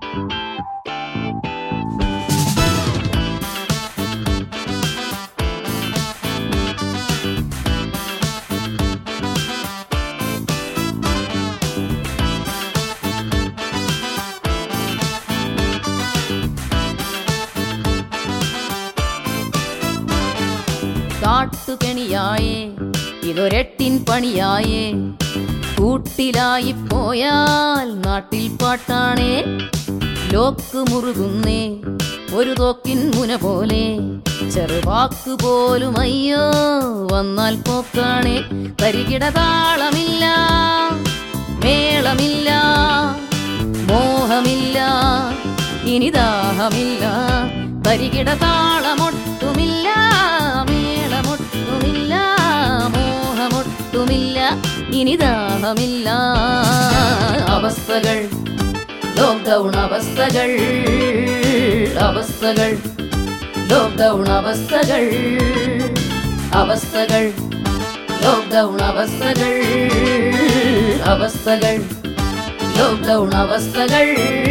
കാട്ടുകെണിയായേ ഇതൊരെട്ടിൻ പണിയായേ കൂട്ടിലായി പോയാൽ നാട്ടിൽ പാട്ടാണേ ലോക്ക് മുറുകുന്നേ ഒരു തോക്കിൻ മുന പോലെ ചെറുവാക്ക് പോലും അയ്യോ വന്നാൽ പോക്കാണേ തരികിട താളമില്ല മേളമില്ല മോഹമില്ല ഇനി ദാഹമില്ല തരികിട താളമൊട്ടുമില്ല മേളമൊട്ടുമില്ല മോഹമൊട്ടുമില്ല ഇനി ദാഹമില്ല അവസ്ഥകൾ ലോക്ക്ഡൗൺ അവസ്ഥകൾ അവസ്ഥകൾ ലോക്ക്ഡൗൺ അവസ്ഥകൾ അവസ്ഥകൾ ലോക്ക്ഡൗൺ അവസ്ഥകൾ അവസ്ഥകൾ ലോക്ക്ഡൗൺ അവസ്ഥകൾ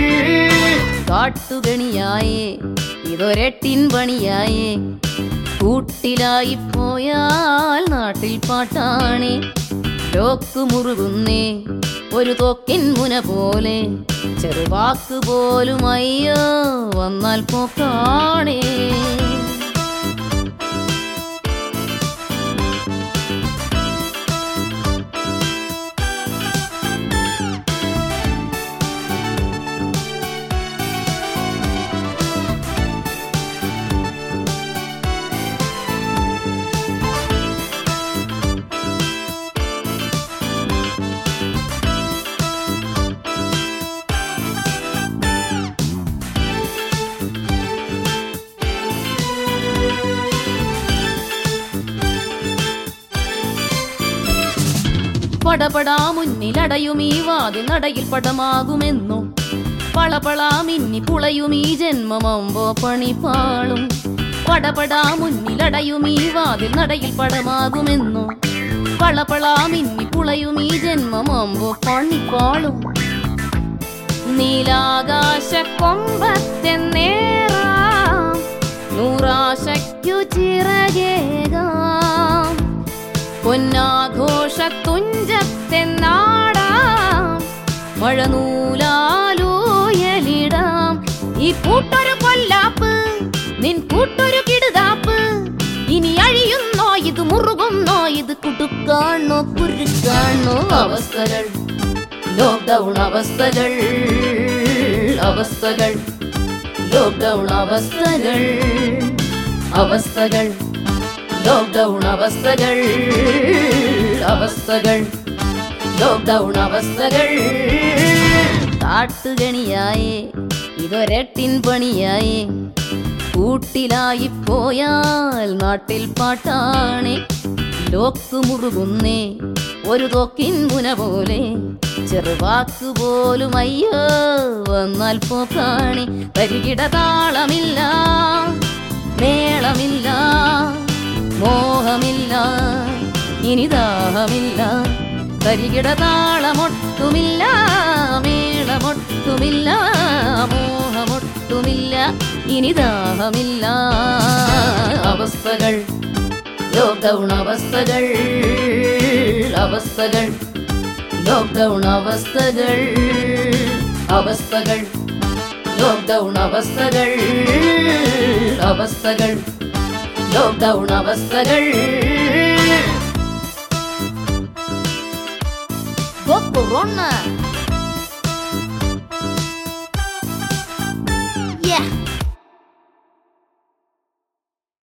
കാട്ടുകണിയായേ ഇതൊരെട്ടിൻ പണിയായേ കൂട്ടിലായി പോയാൽ നാട്ടിൽ പാട്ടാണേ ലോക്ക് മുറുകുന്നേ ഒരു തോക്കിൻ മുന പോലെ ചെറുവാക്ക് പോലും അയ്യോ വന്നാൽ പോക്കാണേ പടപടാ മുന്നിലടയും ഈ വാതിൽ നടയിൽ പടമാകുമെന്നു പളപളാ മിന്നി പുളയും ഈ ജന്മമമ്പോ പണിപ്പാളും പടപടാ മുന്നിലടയും ഈ വാതിൽ നടയിൽ പടമാകുമെന്നു പളപളാ മിന്നി പുളയും ഈ ജന്മമമ്പോ പണിപ്പാളും നീലാകാശ കൊമ്പത്തെന്നേറാം നൂറാശയ്ക്കു ചിറകേകാം പൊന്നാഘോഷ തുഞ്ചത്തെന്നാടാം മഴനൂലാലൂയലിടാം ഈ കൂട്ടൊരു കൊല്ലാപ്പ് നിൻ കൂട്ടൊരു കിടുതാപ്പ് ഇനി അഴിയുന്നോ ഇത് മുറുകുന്നോ ഇത് കുടുക്കാണോ കുരുക്കാണോ അവസ്ഥകൾ ലോക്ക്ഡൗൺ അവസ്ഥകൾ അവസ്ഥകൾ ലോക്ക്ഡൗൺ അവസ്ഥകൾ അവസ്ഥകൾ ലോക്ക്ഡൗൺ അവസ്ഥകൾ അവസ്ഥകൾ ലോക്ക്ഡൗൺ അവസ്ഥകൾ കാട്ടുകണിയായേ ഇതൊരെട്ടിൻ പണിയായേ കൂട്ടിലായി പോയാൽ നാട്ടിൽ പാട്ടാണേ ലോക്ക് മുറുകുന്നേ ഒരു തോക്കിൻ മുന പോലെ ചെറുവാക്ക് പോലും അയ്യോ വന്നാൽ പോക്കാണി തരികിട താളമില്ല മേളമില്ല മോഹമില്ല ഇനി ദാഹമില്ല തരികിട താളമൊട്ടുമില്ല മേളമൊട്ടുമില്ല മോഹമൊട്ടുമില്ല ഇനി ദാഹമില്ല അവസ്ഥകൾ ലോക്ക്ഡൗൺ അവസ്ഥകൾ അവസ്ഥകൾ ലോക്ക്ഡൗൺ അവസ്ഥകൾ അവസ്ഥകൾ ലോക്ക്ഡൗൺ അവസ്ഥകൾ അവസ്ഥകൾ ലോക്ക്ഡൗൺ അവസ്ഥകൾ കൊറോണ